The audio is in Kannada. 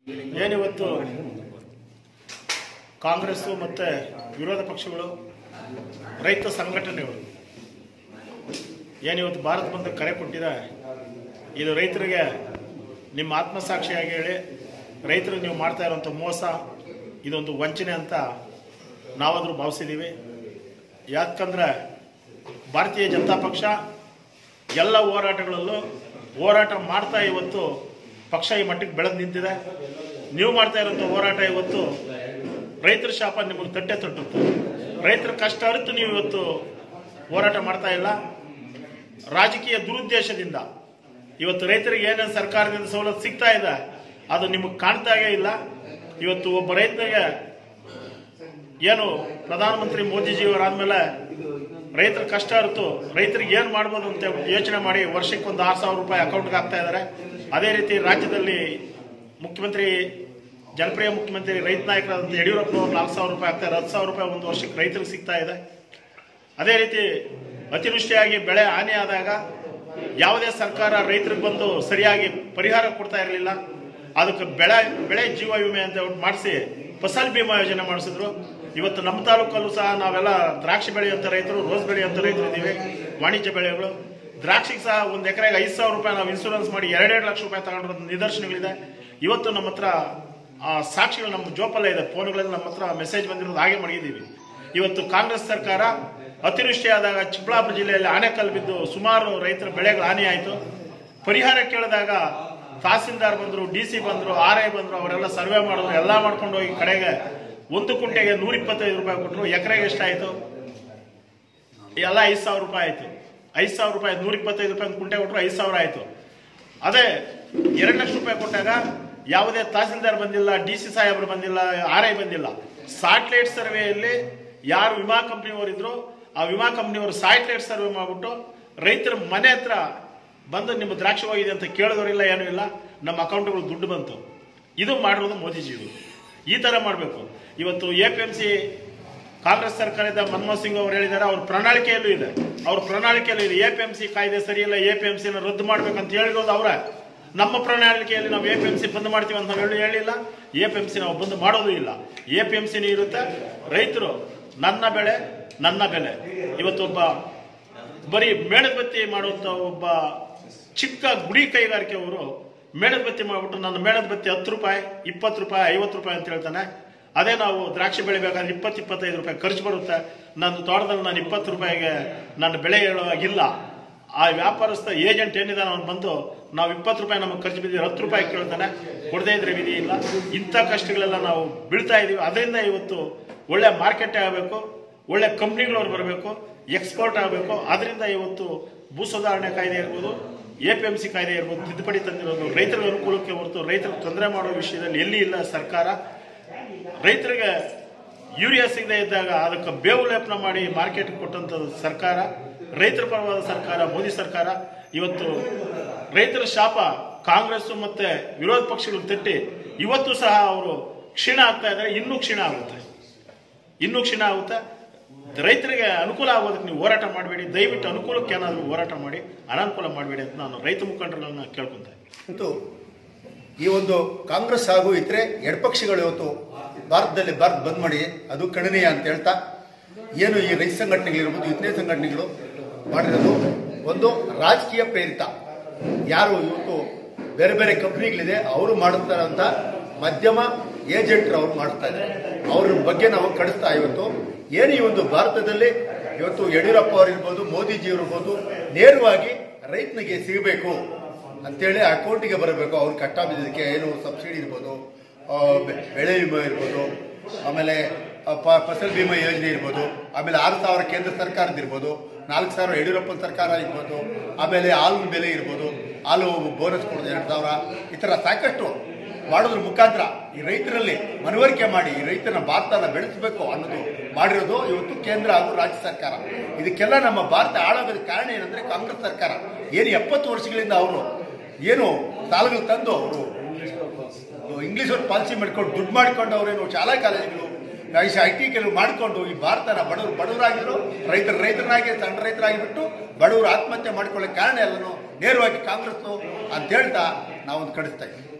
ಏನಿವತ್ತು ಕಾಂಗ್ರೆಸ್ಸು ಮತ್ತು ವಿರೋಧ ಪಕ್ಷಗಳು ರೈತ ಸಂಘಟನೆಗಳು ಏನಿವತ್ತು ಭಾರತ ಬಂದ್ ಕರೆ ಕೊಟ್ಟಿದೆ ಇದು ರೈತರಿಗೆ ನಿಮ್ಮ ಆತ್ಮಸಾಕ್ಷಿಯಾಗಿ ಹೇಳಿ ರೈತರಿಗೆ ನೀವು ಮಾಡ್ತಾ ಇರೋಂಥ ಮೋಸ ಇದೊಂದು ವಂಚನೆ ಅಂತ ನಾವಾದರೂ ಭಾವಿಸಿದ್ದೀವಿ ಯಾಕಂದ್ರೆ ಭಾರತೀಯ ಜನತಾ ಪಕ್ಷ ಎಲ್ಲ ಹೋರಾಟಗಳಲ್ಲೂ ಹೋರಾಟ ಮಾಡ್ತಾ ಇವತ್ತು ಪಕ್ಷ ಈ ಮಟ್ಟಿಗೆ ಬೆಳೆದು ನಿಂತಿದೆ ನೀವು ಮಾಡ್ತಾ ಇರೋಂಥ ಹೋರಾಟ ಇವತ್ತು ರೈತರ ಶಾಪ ನಿಮಗೆ ತಟ್ಟೆ ತಟ್ಟುತ್ತೆ ರೈತರ ಕಷ್ಟ ಅರಿತು ನೀವು ಇವತ್ತು ಹೋರಾಟ ಮಾಡ್ತಾ ಇಲ್ಲ ರಾಜಕೀಯ ದುರುದ್ದೇಶದಿಂದ ಇವತ್ತು ರೈತರಿಗೆ ಏನೇನು ಸರ್ಕಾರದಿಂದ ಸವಲತ್ತು ಸಿಗ್ತಾ ಇದೆ ಅದು ನಿಮಗೆ ಕಾಣ್ತಾಗೇ ಇಲ್ಲ ಇವತ್ತು ಒಬ್ಬ ರೈತರಿಗೆ ಏನು ಪ್ರಧಾನಮಂತ್ರಿ ಮೋದಿಜಿಯವರಾದ್ಮೇಲೆ ರೈತರ ಕಷ್ಟ ಅರಿತು ರೈತರಿಗೆ ಏನು ಮಾಡ್ಬೋದು ಅಂತ ಯೋಚನೆ ಮಾಡಿ ವರ್ಷಕ್ಕೆ ಒಂದು ಆರು ಸಾವಿರ ರೂಪಾಯಿ ಅಕೌಂಟ್ಗೆ ಹಾಕ್ತಾ ಇದ್ದಾರೆ ಅದೇ ರೀತಿ ರಾಜ್ಯದಲ್ಲಿ ಮುಖ್ಯಮಂತ್ರಿ ಜನಪ್ರಿಯ ಮುಖ್ಯಮಂತ್ರಿ ರೈತ ನಾಯಕರಾದಂಥ ಯಡಿಯೂರಪ್ಪನವರು ನಾಲ್ಕು ಸಾವಿರ ರೂಪಾಯಿ ಹಾಕ್ತಾರೆ ಹತ್ತು ಸಾವಿರ ರೂಪಾಯಿ ಒಂದು ವರ್ಷಕ್ಕೆ ರೈತರಿಗೆ ಸಿಗ್ತಾ ಇದೆ ಅದೇ ರೀತಿ ಅತಿವೃಷ್ಟಿಯಾಗಿ ಬೆಳೆ ಹಾನಿ ಆದಾಗ ಯಾವುದೇ ಸರ್ಕಾರ ರೈತರಿಗೆ ಬಂದು ಸರಿಯಾಗಿ ಪರಿಹಾರ ಕೊಡ್ತಾ ಇರಲಿಲ್ಲ ಅದಕ್ಕೆ ಬೆಳೆ ಬೆಳೆ ಜೀವ ವಿಮೆ ಅಂತ ಮಾಡಿಸಿ ಫಸಲ್ ಬಿಮಾ ಯೋಜನೆ ಮಾಡಿಸಿದ್ರು ಇವತ್ತು ನಮ್ಮ ತಾಲೂಕಲ್ಲೂ ಸಹ ನಾವೆಲ್ಲ ದ್ರಾಕ್ಷಿ ಬೆಳೆಯುವಂಥ ರೈತರು ರೋಸ್ ಬೆಳೆಯುವಂಥ ರೈತರು ಇದ್ದೀವಿ ವಾಣಿಜ್ಯ ಬೆಳೆಗಳು ದ್ರಾಕ್ಷಿಗೆ ಸಹ ಒಂದು ಎಕರೆಗೆ ಐದು ಸಾವಿರ ರೂಪಾಯಿ ನಾವು ಇನ್ಸೂರೆನ್ಸ್ ಮಾಡಿ ಎರಡೆರಡು ಲಕ್ಷ ರೂಪಾಯಿ ತಗೊಂಡಿರೋ ನಿದರ್ಶನಗಳಿದೆ ಇವತ್ತು ನಮ್ಮ ಹತ್ರ ಆ ಸಾಕ್ಷಿಗಳು ನಮ್ಮ ಜೋಪಲ್ಲ ಇದೆ ಫೋನ್ಗಳಲ್ಲಿ ನಮ್ಮ ಹತ್ರ ಮೆಸೇಜ್ ಬಂದಿರೋದು ಹಾಗೆ ಮಡಗಿದ್ದೀವಿ ಇವತ್ತು ಕಾಂಗ್ರೆಸ್ ಸರ್ಕಾರ ಅತಿವೃಷ್ಟಿ ಆದಾಗ ಚಿಕ್ಕಬಳ್ಳಾಪುರ ಜಿಲ್ಲೆಯಲ್ಲಿ ಆನೆಕಲ್ ಬಿದ್ದು ಸುಮಾರು ರೈತರ ಬೆಳೆಗಳು ಹಾನಿ ಆಯಿತು ಪರಿಹಾರ ಕೇಳಿದಾಗ ತಹಸೀಲ್ದಾರ್ ಬಂದರು ಡಿ ಸಿ ಬಂದರು ಆರ್ ಐ ಬಂದರು ಅವರೆಲ್ಲ ಸರ್ವೆ ಮಾಡಿದ್ರು ಎಲ್ಲ ಮಾಡ್ಕೊಂಡು ಹೋಗಿ ಕಡೆಗೆ ಒಂದು ಕುಂಟೆಗೆ ನೂರ ಇಪ್ಪತ್ತೈದು ರೂಪಾಯಿ ಕೊಟ್ಟರು ಎಕರೆಗೆ ಎಷ್ಟಾಯಿತು ಎಲ್ಲ ಐದು ಸಾವಿರ ರೂಪಾಯಿ ಆಯಿತು ಐದು ಸಾವಿರ ರೂಪಾಯಿ ನೂರ ಇಪ್ಪತ್ತೈದು ರೂಪಾಯಿ ಕುಂಟೆ ಕೊಟ್ಟರು ಐದು ಸಾವಿರ ಆಯಿತು ಅದೇ ಎರಡು ಲಕ್ಷ ರೂಪಾಯಿ ಕೊಟ್ಟಾಗ ಯಾವುದೇ ತಹಸೀಲ್ದಾರ್ ಬಂದಿಲ್ಲ ಡಿ ಸಿ ಸಾಹೇಬರು ಬಂದಿಲ್ಲ ಆರ್ ಐ ಬಂದಿಲ್ಲ ಸ್ಯಾಟಲೈಟ್ ಸರ್ವೆಯಲ್ಲಿ ಯಾರು ವಿಮಾ ಕಂಪ್ನಿಯವರು ಇದ್ರು ಆ ವಿಮಾ ಕಂಪ್ನಿಯವರು ಸ್ಯಾಟಲೈಟ್ ಸರ್ವೆ ಮಾಡಿಬಿಟ್ಟು ರೈತರ ಮನೆ ಹತ್ರ ಬಂದು ನಿಮ್ಮ ದ್ರಾಕ್ಷಿ ಹೋಗಿದೆ ಅಂತ ಕೇಳಿದವರಿಲ್ಲ ಏನೂ ಇಲ್ಲ ನಮ್ಮ ಅಕೌಂಟ್ಗಳು ದುಡ್ಡು ಬಂತು ಇದು ಮಾಡಿರೋದು ಮೋದಿಜಿಯವರು ಈ ಥರ ಮಾಡಬೇಕು ಇವತ್ತು A P M C Congress ಸರ್ಕಾರದ ಮನಮೋಹನ್ ಸಿಂಗ್ ಅವರು ಹೇಳಿದ್ದಾರೆ ಅವ್ರ ಪ್ರಣಾಳಿಕೆಯಲ್ಲೂ ಇದೆ ಅವ್ರ ಪ್ರಣಾಳಿಕೆಯಲ್ಲೂ ಇದೆ ಎ ಪಿ ಎಂ ಸಿ ಕಾಯ್ದೆ ಸರಿಯಿಲ್ಲ ಎ ಪಿ ಎಂ ಸಿನ ರದ್ದು ಮಾಡ್ಬೇಕಂತ ಹೇಳಿರೋದು ಅವರ ನಮ್ಮ ಪ್ರಣಾಳಿಕೆಯಲ್ಲಿ ನಾವು ಎ ಪಿ ಎಂ ಸಿ ಬಂದ್ ಮಾಡ್ತೀವಿ ಅಂತ ನಾವು ಹೇಳಿ ಹೇಳಿಲ್ಲ ಎ ಪಿ ಎಂ ಸಿ ನಾವು ಬಂದ್ ಮಾಡೋದು ಇಲ್ಲ ಎ ಪಿ ಎಂ ಸಿನೇ ಇರುತ್ತೆ ರೈತರು ನನ್ನ ಬೆಳೆ ನನ್ನ ಬೆಲೆ ಇವತ್ತು ಒಬ್ಬ ಬರೀ ಮೇಣದ ಬತ್ತಿ ಮಾಡುವಂತ ಒಬ್ಬ ಚಿಕ್ಕ ಗುಡಿ ಕೈಗಾರಿಕೆ ಅವರು ಮೇಣದ ಬತ್ತಿ ಮಾಡ್ಬಿಟ್ಟು ನನ್ನ ಮೇಣದ ಬತ್ತಿ ಹತ್ತು ರೂಪಾಯಿ ಇಪ್ಪತ್ತು ರೂಪಾಯಿ ಐವತ್ತು ರೂಪಾಯಿ ಅಂತ ಹೇಳ್ತಾನೆ ಅದೇ ನಾವು ದ್ರಾಕ್ಷಿ ಬೆಳಿಬೇಕಾದ್ರೆ ಇಪ್ಪತ್ತು ಇಪ್ಪತ್ತೈದು ರೂಪಾಯಿ ಖರ್ಚು ಬರುತ್ತೆ ನನ್ನ ತೋಟದಲ್ಲಿ ನಾನು ಇಪ್ಪತ್ತು ರೂಪಾಯಿಗೆ ನನ್ನ ಬೆಳೆ ಹೇಳುವಾಗಿಲ್ಲ ಆ ವ್ಯಾಪಾರಸ್ಥ ಏಜೆಂಟ್ ಏನಿದಾನೆ ಅವ್ನು ಬಂದು ನಾವು ಇಪ್ಪತ್ತು ರೂಪಾಯಿ ನಮಗೆ ಖರ್ಚು ಬಿದ್ದಿದ್ರೆ ಹತ್ತು ರೂಪಾಯಿ ಕೇಳ್ತಾನೆ ಕೊಡದೇ ಇದ್ರೆ ವಿಧಿ ಇಲ್ಲ ಇಂಥ ಕಷ್ಟಗಳೆಲ್ಲ ನಾವು ಬೀಳ್ತಾ ಇದೀವಿ ಅದರಿಂದ ಇವತ್ತು ಒಳ್ಳೆ ಮಾರ್ಕೆಟ್ ಆಗಬೇಕು ಒಳ್ಳೆ ಕಂಪ್ನಿಗಳವ್ರು ಬರಬೇಕು ಎಕ್ಸ್ಪೋರ್ಟ್ ಆಗಬೇಕು ಅದರಿಂದ ಇವತ್ತು ಭೂ ಸುಧಾರಣೆ ಕಾಯ್ದೆ ಇರ್ಬೋದು ಎ ಪಿ ಎಂ ಸಿ ಕಾಯ್ದೆ ಇರ್ಬೋದು ತಿದ್ದುಪಡಿ ತಂದಿರೋದು ರೈತರ ಅನುಕೂಲಕ್ಕೆ ಹೊರತು ರೈತರಿಗೆ ತೊಂದರೆ ಮಾಡೋ ವಿಷಯದಲ್ಲಿ ಎಲ್ಲಿ ಇಲ್ಲ ಸರ್ಕಾರ ರೈತರಿಗೆ ಯೂರಿಯಾ ಸಿಗದೆ ಇದ್ದಾಗ ಅದಕ್ಕೆ ಬೇವು ಲೇಪನ ಮಾಡಿ ಮಾರ್ಕೆಟ್ ಕೊಟ್ಟಂಥದ್ದು ಸರ್ಕಾರ ರೈತರ ಪರವಾದ ಸರ್ಕಾರ ಮೋದಿ ಸರ್ಕಾರ ಇವತ್ತು ರೈತರ ಶಾಪ ಕಾಂಗ್ರೆಸ್ ಮತ್ತೆ ವಿರೋಧ ಪಕ್ಷಗಳು ತಟ್ಟಿ ಇವತ್ತು ಸಹ ಅವರು ಕ್ಷೀಣ ಆಗ್ತಾ ಇದ್ದಾರೆ ಇನ್ನೂ ಕ್ಷೀಣ ಆಗುತ್ತೆ ಇನ್ನೂ ಕ್ಷೀಣ ಆಗುತ್ತೆ ರೈತರಿಗೆ ಅನುಕೂಲ ಆಗೋದಕ್ಕೆ ನೀವು ಹೋರಾಟ ಮಾಡಬೇಡಿ ದಯವಿಟ್ಟು ಅನುಕೂಲಕ್ಕೆ ಏನಾದರೂ ಹೋರಾಟ ಮಾಡಿ ಅನಾನುಕೂಲ ಮಾಡಬೇಡಿ ಅಂತ ನಾನು ರೈತ ಮುಖಂಡರನ್ನ ಕೇಳ್ಕೊಂತ ಅಂತೂ ಈ ಒಂದು ಕಾಂಗ್ರೆಸ್ ಹಾಗೂ ಇತರೆ ಎಡಪಕ್ಷಗಳು ಇವತ್ತು ಭಾರತದಲ್ಲಿ ಭಾರತ ಬಂದ್ ಮಾಡಿ ಅದು ಖಂಡನೀಯ ಅಂತ ಹೇಳ್ತಾ ಏನು ಈ ರೈತ ಸಂಘಟನೆಗಳಿರ್ಬೋದು ಇತರೆ ಸಂಘಟನೆಗಳು ಮಾಡಿರೋದು ಒಂದು ರಾಜಕೀಯ ಪ್ರೇರಿತ ಯಾರು ಇವತ್ತು ಬೇರೆ ಬೇರೆ ಕಂಪ್ನಿಗಳಿದೆ ಅವರು ಮಾಡುತ್ತಾರಂತ ಮಧ್ಯಮ ಏಜೆಂಟ್ರು ಅವ್ರು ಮಾಡ್ತಾ ಇದ್ದಾರೆ ಅವ್ರ ಬಗ್ಗೆ ನಾವು ಕಡಿಸ್ತಾ ಇವತ್ತು ಏನು ಈ ಒಂದು ಭಾರತದಲ್ಲಿ ಇವತ್ತು ಯಡಿಯೂರಪ್ಪ ಅವರಿರ್ಬೋದು ಮೋದಿಜಿ ಇರ್ಬೋದು ನೇರವಾಗಿ ರೈತನಿಗೆ ಸಿಗಬೇಕು ಅಂತೇಳಿ ಅಕೌಂಟಿಗೆ ಬರಬೇಕು ಅವ್ರು ಕಟ್ಟ ಬಿದ್ದಕ್ಕೆ ಏನು ಸಬ್ಸಿಡಿ ಇರ್ಬೋದು ಆ, ಬೆ- ಬೆಳೆ ವಿಮೆ ಇರ್ಬೋದು ಆಮೇಲೆ ಆ, ಪ- ಫಸಲ್ ಬಿಮಾ ಯೋಜನೆ ಇರ್ಬೋದು ಆಮೇಲೆ ಆರು ಸಾವಿರ ಕೇಂದ್ರ ಸರ್ಕಾರದ ಇರ್ಬೋದು ನಾಲ್ಕು ಸಾವಿರ ಯಡಿಯೂರಪ್ಪನ ಸರ್ಕಾರ ಇರ್ಬೋದು ಆಮೇಲೆ ಹಾಲಿನ ಬೆಲೆ ಇರ್ಬೋದು ಹಾಲು ಬೋನಸ್ ಕೊಡೋದು ಎರಡು ಸಾವಿರ ಈ ಥರ ಸಾಕಷ್ಟು ಮಾಡೋದ್ರ ಮುಖಾಂತರ ಈ ರೈತರಲ್ಲಿ ಮನವರಿಕೆ ಮಾಡಿ ಈ ರೈತನ ಭಾರತನ ಬೆಳೆಸಬೇಕು ಅನ್ನೋದು ಮಾಡಿರೋದು ಇವತ್ತು ಕೇಂದ್ರ ಹಾಗೂ ರಾಜ್ಯ ಸರ್ಕಾರ ಇದಕ್ಕೆಲ್ಲ ನಮ್ಮ ಭಾರತ ಹಾಳಾಗೋದಕ್ಕೆ ಕಾರಣ ಏನಂದ್ರೆ ಕಾಂಗ್ರೆಸ್ ಸರ್ಕಾರ ಏನು ಎಪ್ಪತ್ತು ವರ್ಷಗಳಿಂದ ಅವರು ಏನು ಸಾಲಗಳು ತಂದು ಅವರು ಇಂಗ್ಲಿಷ್ ಅವ್ರು ಪಾಲಿಸಿ ಮಾಡ್ಕೊಂಡು ದುಡ್ಡು ಮಾಡ್ಕೊಂಡು ಅವರೇನು ಶಾಲಾ ಕಾಲೇಜುಗಳು ಐ ಟಿ ಕೆಲವು ಮಾಡಿಕೊಂಡು ಈ ಭಾರತನ ಬಡವರು ಬಡವರಾಗಿದ್ರು ರೈತರ ರೈತರಾಗಿ ಸಣ್ಣ ರೈತರಾಗಿಬಿಟ್ಟು ಬಡವರು ಆತ್ಮಹತ್ಯೆ ಮಾಡ್ಕೊಳ್ಳೋ ಕಾರಣ ಎಲ್ಲನೂ ನೇರವಾಗಿ ಕಾಂಗ್ರೆಸ್ ಅಂತ ಹೇಳ್ತಾ ನಾವೊಂದು ಕಡಿಸ್ತಾ ಇದ್ದೀವಿ